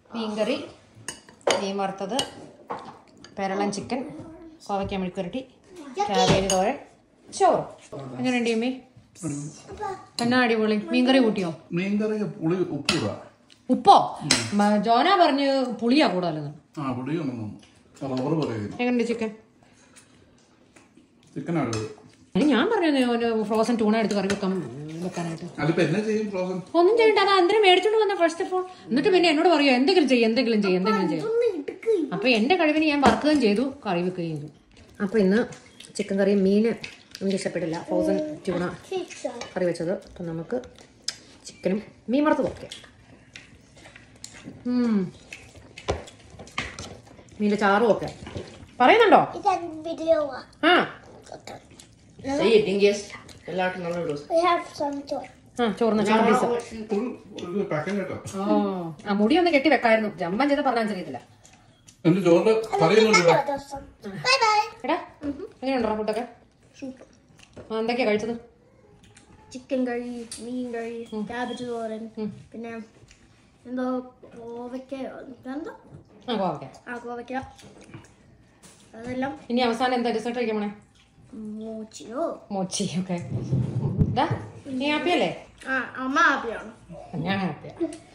മീൻകറി മീൻ വറുത്തത് പെരളൻ ചിക്കൻ കോവയ്ക്ക മെഴുക്കുരട്ടി കാബേജ് തോരൻ ചോറ് എങ്ങനെയുണ്ട് അമ്മേ എന്നാ അടിപൊളി മീൻകറി കൂട്ടിയോ മീൻകറി പുളി ഉപ്പിടാ ഉപ്പോ മ- ജോന പറഞ്ഞ് പുളിയാ കൂടുതലെന്ന് ആ പുളിയൊന്നും റബ്ബർ പറയുന്നു എങ്ങനെയുണ്ട് ചിക്കൻ ചിക്കൻ അടിപൊളി അതിന് ഞാൻ പറഞ്ഞു ഫ്രോസൺ ടൂണ എടുത്ത് കറി വെക്കാൻ വെക്കാനായിട്ട് അതിപ്പോ എന്നെ ചെയ്യും ഫ്രോസൺ ഒന്നും ചെയ്യണ്ട അത് അന്തരം മേടിച്ചോണ്ട് വന്ന ഫസ്റ്റ് ഓഫ് ഓൾ എന്നിട്ട് പിന്നെ എന്നോട് പറയോ എന്തെങ്കിലും ചെയ്യും എന്തെങ്കിലും ചെയ്യും എന്തെങ്കിലും ചെയ്യും അപ്പൊ എന്റെ കഴിവിന് ഞാൻ വറുക്കുകയും ചെയ്തു കറി വെക്കുകയും ചെയ്തു അപ്പൊ ഇന്ന് ചിക്കൻ കറി മീന് എനിക്ക് ഇഷ്ടപ്പെട്ടില്ല ഫ്രോസൺ ട്യൂണ കറി വെച്ചത് അപ്പൊ നമുക്ക് ചിക്കനും മീൻ വറുത്തതും ഒക്കെ ഉം. മീൻ്റെ ചാറും ഒക്കെ പറയുന്നുണ്ടോ ഇതാണ് വീഡിയോ ആ എല്ലാവർക്കും നല്ല ദിവസം We have some toy. ആ ചോറിന് ചോറ് പീസ് ഒരു പാക്കറ്റ് കേട്ടോ ഓ ആ മുടി ഒന്ന് കെട്ടി വെക്കായിരുന്നു ജമ്പം ചെയ്ത് പറഞ്ഞാൽ അറിയത്തില്ല എന്റെ ചോറിന്റെ കറിയൊന്നുമില്ല There's some. Bye bye. എടാ എങ്ങനെയുണ്ടോ ഫുഡൊക്കെ ആ എന്തൊക്കെയാ കഴിച്ചത് ചിക്കൻ കറി മീൻ കറി ക്യാബേജ് തോരൻ പിന്നെ എന്തോ കോവയ്ക്കയോ എന്തോ ആ കോവയ്ക്ക ആ കോവയ്ക്ക അതെല്ലാം ഇനി അവസാനം എന്താ റിസൾട്ട് കഴിക്കാൻ പോണേ മൂച്ചിയോ മോച്ചി ഓക്കെ ഇതാ നീ ഹാപ്പി അല്ലേ ആ അമ്മ ഹാപ്പിയാണ് ഞാൻ ഹാപ്പിയാ